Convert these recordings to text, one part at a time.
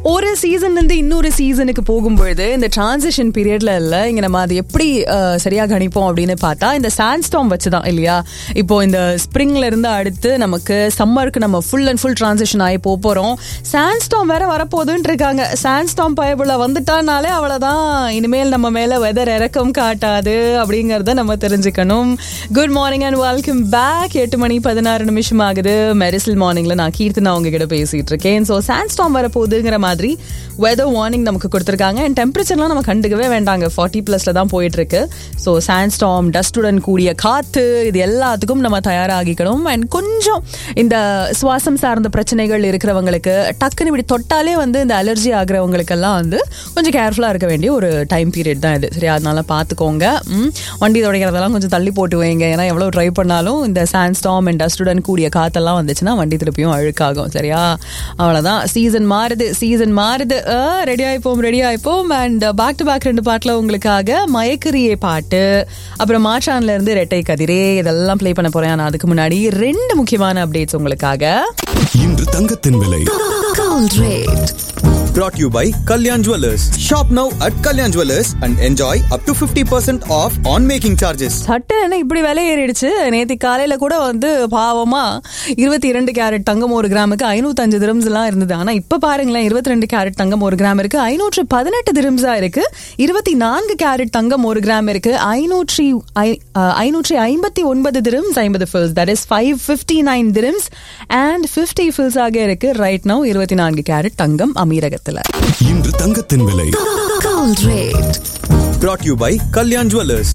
ஒரு சீசன்ல இருந்து இன்னொரு சீசனுக்கு போகும்பொழுது இந்த டிரான்சிஷன் பீரியட்ல இல்ல இங்க நம்ம அது எப்படி அஹ், சரியா கணிப்போம் அப்படின்னு பார்த்தா இந்த சாண்ட் ஸ்டாம் வச்சுதான் இல்லையா இப்போ இந்த ஸ்ப்ரிங்ல இருந்து அடுத்து நமக்கு சம்மருக்கு நம்ம ஃபுல் அண்ட் ஃபுல் டிரான்சிஷன் ஆகி போக போறோம் சாண்ட் ஸ்டாம் வேற வரப்போகுதுன்னு இருக்காங்க சாண்ட் ஸ்டாம் பயபுள்ள வந்துட்டானாலே அவ்வளவுதான் இனிமேல் நம்ம மேல வெதர் இறக்கம் காட்டாது அப்படிங்கறத நம்ம தெரிஞ்சுக்கணும் good morning and welcome back எட்டு மணி பதினாறு நிமிஷம் ஆகுது மெரிசல் மார்னிங்ல நான் கீர்த்தனா உங்ககிட்ட பேசிட்டு இருக்கேன் ஸோ சாண்ட் ஸ்டாம் வரப்போகுதுங்கிற மாதிரி வெதர் வார்னிங் நமக்கு கொடுத்துருக்காங்க அண்ட் டெம்பரேச்சர்லாம் நம்ம கண்டுக்கவே வேண்டாங்க ஃபார்ட்டி ப்ளஸ்ல தான் போயிட்டு இருக்கு ஸோ சாண்ட் ஸ்டாம் டஸ்டுடன் கூடிய காத்து இது எல்லாத்துக்கும் நம்ம தயாராகிக்கணும் அண்ட் கொஞ்சம் இந்த சுவாசம் சார்ந்த பிரச்சனைகள் இருக்கிறவங்களுக்கு டக்குன்னு இப்படி தொட்டாலே வந்து இந்த அலர்ஜி ஆகிறவங்களுக்கெல்லாம் வந்து கொஞ்சம் கேர்ஃபுல்லாக இருக்க வேண்டிய ஒரு டைம் பீரியட் தான் இது சரி அதனால பார்த்துக்கோங்க ம், வண்டி துடைக்கிறதெல்லாம் கொஞ்சம் தள்ளி போட்டு வைங்க ஏன்னா எவ்வளோ ட்ரை பண்ணாலும் இந்த சாண்ட் ஸ்டாம் அண்ட் டஸ்டுடன் கூடிய காத்தெல்லாம் வந்துச்சுன்னா வண்டி திருப்பியும் அழுக்காகும் சரியா அவ்வளோதான் சீசன் மாறுது சீசன் மாறுது ரெடி ஆயிப்போம் ரெடி ஆயிப்போம் அண்ட் பேக் டு பேக் ரெண்டு பாட்டில் உங்களுக்காக மயக்கரியே பாட்டு அப்புறம் மாற்றான்ல இருந்து ரெட்டை கதிரே இதெல்லாம் ப்ளே பண்ண போறேன் ஆனால் அதுக்கு முன்னாடி ரெண்டு முக்கியமான அப்டேட்ஸ் உங்களுக்காக இன்று தங்கத்தின் விலை Gold rate. brought to you by Kalyan Jewelers. Shop now at Kalyan Jewelers and enjoy up to 50% off on making charges. சட்டை என்ன இப்படி விலை ஏறிடுச்சு நேத்து காலையில கூட வந்து பாவமா இருபத்தி இரண்டு கேரட் தங்கம் ஒரு கிராமுக்கு ஐநூத்தஞ்சு திரம்ஸ் எல்லாம் இருந்தது ஆனா இப்ப பாருங்களேன் இருபத்தி ரெண்டு கேரட் தங்கம் ஒரு கிராம் இருக்கு ஐநூற்று பதினெட்டு திரம்ஸா இருக்கு இருபத்தி நான்கு கேரட் தங்கம் ஒரு கிராம் இருக்கு ஐநூற்றி ஐ- அஹ், ஐநூற்றி ஐம்பத்தி ஒன்பது திரம்ஸ் ஐம்பது fils that is five fifty nine dirhams and fifty fils ஆக இருக்கு ரைட் நவ் இருபத்தி நான்கு கேரட் தங்கம் அமீரகத்துல இன்று தங்கத்தின் விலை Gold rate. Brought to you by Kalyan Jewelers.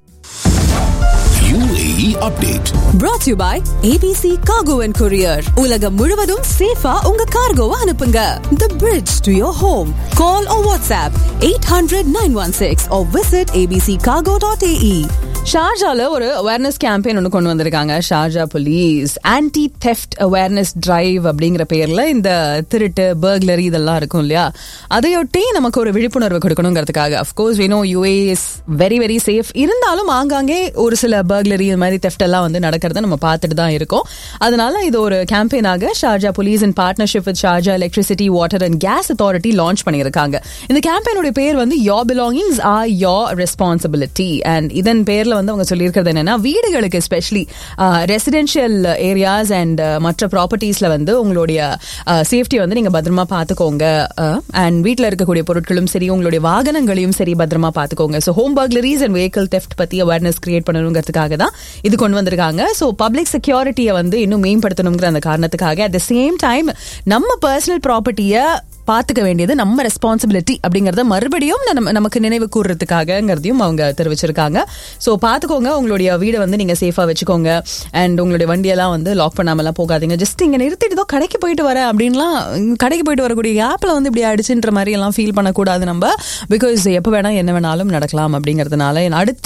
UAE update Brought to you by ABC Cargo and Courier. உலகம் முழுவதும் சேஃபா உங்க கார்கோவை அனுப்புங்க. The bridge to your home. Call or WhatsApp 800-916 or visit abccargo.ae. ஷார்ஜால ஒரு அவேர்னஸ் கேம்பெயின் ஒன்று கொண்டு வந்திருக்காங்க Sharjah police anti theft awareness drive அப்படிங்கிற பேர்ல இந்த திருட்டு பர்க்லரி இதெல்லாம் இருக்கும் இல்லையா அதையொட்டி நமக்கு ஒரு விழிப்புணர்வு கொடுக்கணுங்கிறதுக்காக of course we know UAE is very very safe இருந்தாலும் ஆங்காங்கே ஒரு சில பர்க்லரி இந்த மாதிரி தெஃப்ட் எல்லாம் வந்து நடக்கிறத நம்ம பார்த்துட்டு தான் இருக்கோம் அதனால இது ஒரு கேம்பெயினாக Sharjah police in partnership with Sharjah electricity water and gas authority launch பண்ணியிருக்காங்க இந்த கேம்பெயினுடைய பேர் வந்து your belongings are your responsibility and இதன் பேர்ல வந்து அவங்க சொல்லியிருக்கிறது என்னன்னா வீடுகளுக்கு எஸ்பெஷலி ரெசிடென்ஷியல் ஏரியாஸ் அண்ட் மற்ற ப்ராப்பர்ட்டிஸ்ல வந்து உங்களுடைய சேஃப்டி வந்து நீங்க பத்திரமா பார்த்துக்கோங்க அண்ட் வீட்டில் இருக்கக்கூடிய பொருட்களும் சரி உங்களுடைய வாகனங்களையும் சரி பத்திரமா பார்த்துக்கோங்க so home burglaries and vehicle theft பத்தி அவேர்னஸ் கிரியேட் பண்ணணுங்கிறதுக்காக தான் இது கொண்டு வந்திருக்காங்க ஸோ பப்ளிக் செக்யூரிட்டியை வந்து இன்னும் மேம்படுத்தணுங்கிற அந்த காரணத்துக்காக அட் த சேம் டைம் நம்ம பர்சனல் ப்ராப்பர்ட்டியை பார்த்துக்க வேண்டியது நம்ம ரெஸ்பான்சிபிலிட்டி அப்படிங்கறத மறுபடியும் நம்ம நமக்கு நினைவு கூறுறதுக்காகங்கிறதையும் அவங்க தெரிவிச்சிருக்காங்க ஸோ பார்த்துக்கோங்க உங்களுடைய வீடை வந்து நீங்க சேஃபா வச்சுக்கோங்க அண்ட் உங்களுடைய வண்டியெல்லாம் வந்து லாக் பண்ணாமலாம் போகாதீங்க ஜஸ்ட் இங்க நிறுத்திட்டு ஏதோ கடைக்கு போயிட்டு வரேன் அப்படின்லாம் உம், கடைக்கு போயிட்டு வரக்கூடிய ஆப்ல வந்து இப்படி அடிச்சுன்ற மாதிரி எல்லாம் ஃபீல் பண்ணக்கூடாது நம்ம பிகாஸ் எப்போ வேணா என்ன வேணாலும் நடக்கலாம் அப்படிங்கறதுனால அடுத்து